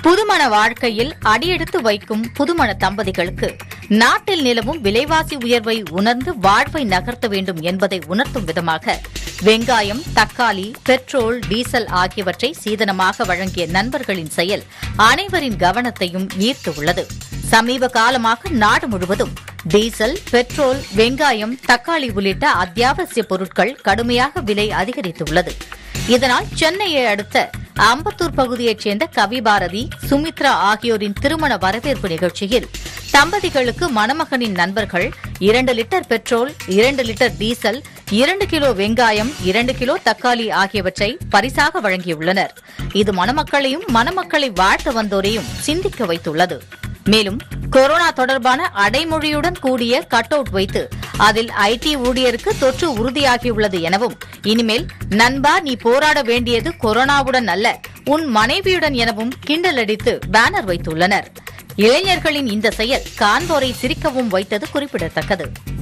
புதுமண வாழ்க்கையில் அடியெடுத்து வைக்கும் புதுமண தம்பதிகளுக்கு நாட்டில் நிலவும் விலைவாசி உயர்வை உணர்ந்து வாழ்வை நகர்த்த வேண்டும் என்பதை உணர்த்தும் விதமாக வெங்காயம் தக்காளி பெட்ரோல் டீசல் ஆகியவற்றை சீதனமாக வழங்கிய நண்பர்களின் செயல் அனைவரின் கவனத்தையும் ஈர்த்துள்ளது சமீப காலமாக நாடு முழுவதும் டீசல் பெட்ரோல் வெங்காயம் தக்காளி உள்ளிட்ட அத்தியாவசிய பொருட்கள் கடுமையாக விலை அதிகரித்துள்ளது இதனால் சென்னையை அடுத்த அம்பத்தூர் பகுதியைச் சேர்ந்த கவிபாரதி சுமித்ரா ஆகியோரின் திருமண வரவேற்பு நிகழ்ச்சியில் தம்பதிகளுக்கு மணமகனின் நண்பர்கள் இரண்டு லிட்டர் பெட்ரோல் இரண்டு லிட்டர் டீசல் இரண்டு கிலோ வெங்காயம் இரண்டு கிலோ தக்காளி ஆகியவற்றை பரிசாக வழங்கியுள்ளனர் இது மணமக்களையும் மணமக்களை வாழ்த்த வந்தோரையும் சிந்திக்க வைத்துள்ளது மேலும் கொரோனா தொடர்பான அடைமொழியுடன் கூடிய கட் அவுட் வைத்து அதில் ஐடி ஊழியருக்கு தொற்று உறுதியாகியுள்ளது எனவும் இனிமேல் நண்பா நீ போராட வேண்டியது கொரோனாவுடன் அல்ல உன் மனைவியுடன் எனவும் கிண்டல் அடித்து பேனர் வைத்துள்ளனர் இளைஞர்களின் இந்த செயல் காண்போரை சிரிக்கவும் வைத்தது குறிப்பிடத்தக்கது